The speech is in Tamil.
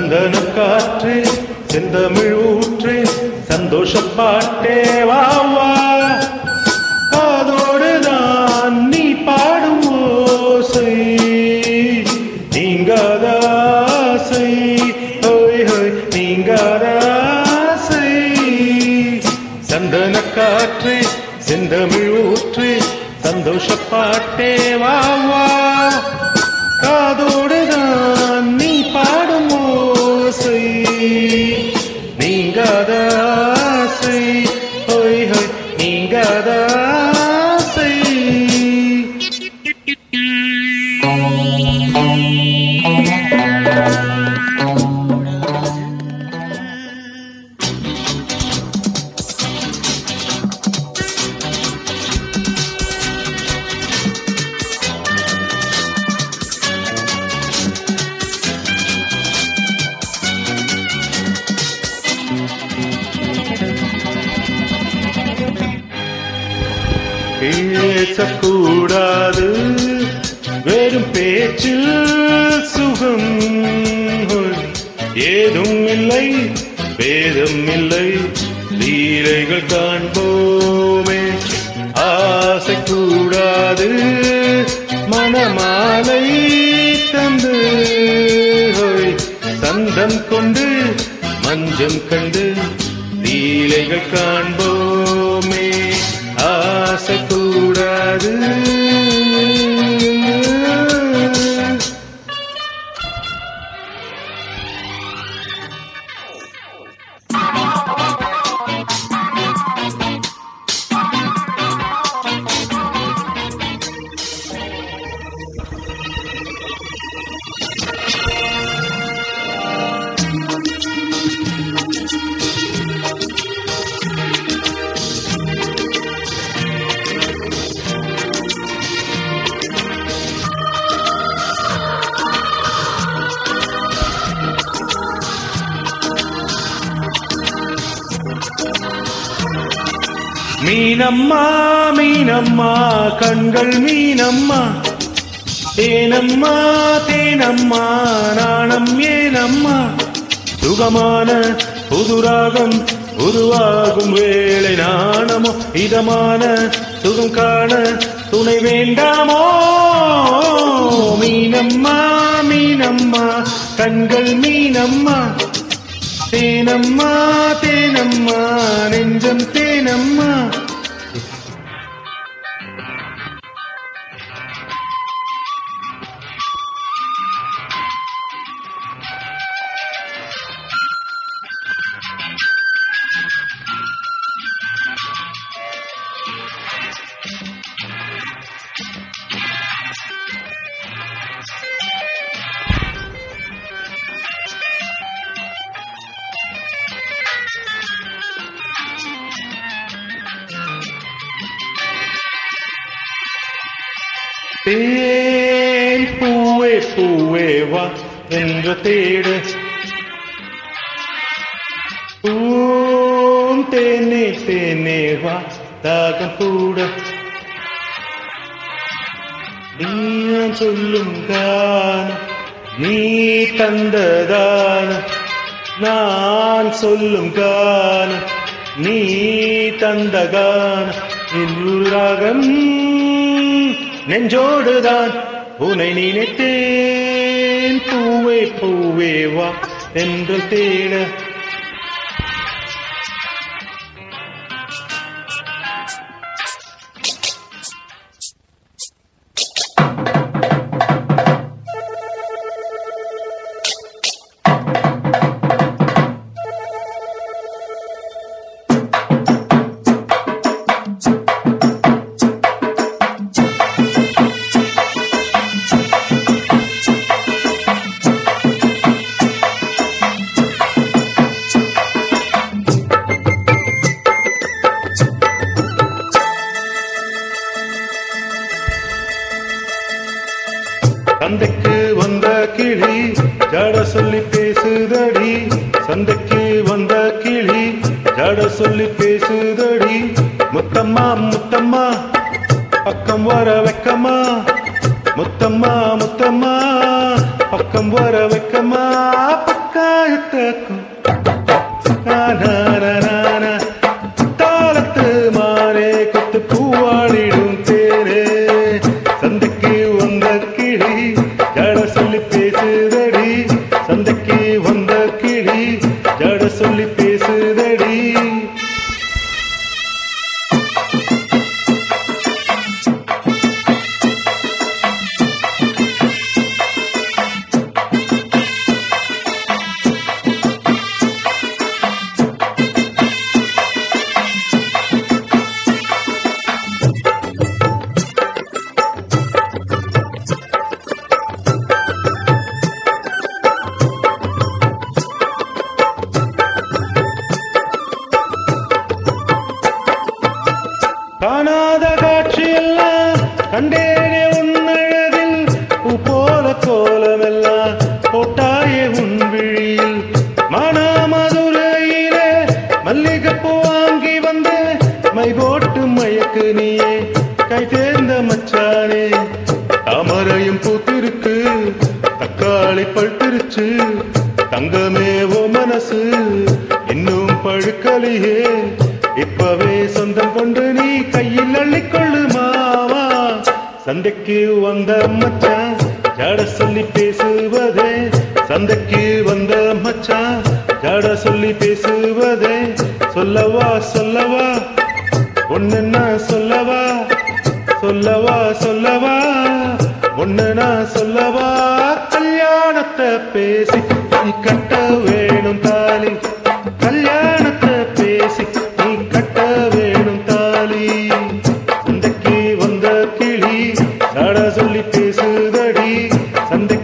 சந்தன காற்று செந்தமிழ் ஊற்று சந்தோஷ பாட்டே வா வா காதோடுதான் நீ பாடும் ஓசை நீங்காத ஆசை ஹோய் ஹோய் நீங்காத ஆசை சந்தன காற்று செந்தமிழ் ஊற்று சந்தோஷ பாட்டே வா வா காதோடுதான் நீ பாடும் ஓசை நீங்காத ஆசை ஹோய் ஹோய் நீங்காத ஆசை பேசக்கூடாது வெறும் பேச்சில் சுகம் ஏதும் இல்லை வேதம் இல்லை லீலைகள் காண்போமே ஆசை கூடாது மனமாலை தந்து ஹோய், சந்தம் கொண்டு மஞ்சம் கண்டு லீலைகள் காண்போமே ஆசை கூடாது மீனம்மா மீனம்மா கண்கள் மீனம்மா தேனம்மா தேனம்மா நாணம் ஏனம்மா சுகமான புதுராகம் உருவாகும் வேளை நாணமோ இதமான சுகம் காண துணை வேண்டாமோ மீனம்மா மீனம்மா கண்கள் மீனம்மா தேனம்மா தேனம்மா நெஞ்சம் தேனம்மா தேன் பூவே பூவே வா என்று தேடு பூம் தேனே தேனே வா தாகம் கூட நீயான் சொல்லும் கானம் நீ தந்ததானம் நான் சொல்லும் கானம் நீ தந்த கானம் ராகம் நெஞ்சோடுதான் உனை நினைத்தேன் பூவே பூவே வா என்று தேட சந்தைக்கு வந்த கிளி ஜட சொல்லி பேசுதடி சந்தைக்கு வந்த கிளி ஜட சொல்லி பேசுதடி முத்தம்மா முத்தம்மா பக்கம் வர வைக்கம்மா முத்தம்மா முத்தம்மா பக்கம் வர வைக்கம்மா பக்கா நடக்கும் ஆனானானானா. தாளத்து மானே கொத்து பூவாடிடும் தேனே சந்தைக்கு வந்த கிளி ஜட சொல்லி பேசுதடி சந்தைக்கு வந்த கிளி ஜட சொல்லி பேசுதடி காணாத காட்சியெல்லாம் கண்டேனே உன்னழகில் பூ போல கோலமெல்லாம் போட்டாயே உன் விழியில் மானாமதுரையிலே மல்லிகைப்பூ வாங்கி வந்து மை போட்டு மயக்கு நீயே கை தேர்ந்த மச்சானே தாமரையும் பூத்திருக்கு தக்காளி பழுத்திருச்சு தங்கமே ஓ மனசு இன்னும் பழுக்கலையே இப்பவே சொந்தம் கொண்டு நீ கையில் அள்ளிக்கொள்ளு மாவா சந்தைக்கு வந்த மச்சான் ஜாட சொல்லி பேசுவதே சந்தைக்கு வந்த மச்சான் ஜாட சொல்லி பேசுவதே சொல்லவா சொல்லவா ஒன்னு சொல்லவா சொல்லவா சொல்லவா ஒன்னு நான் சொல்லவா கல்யாணத்தை பேசி நீ கட்ட வேணும் தாலி கல்யாணத்தை பேசி நீ கட்ட வேணும் தாலி சந்தைக்கு வந்த கிளி சாட சொல்லி பேசுதடி சந்தைக்கு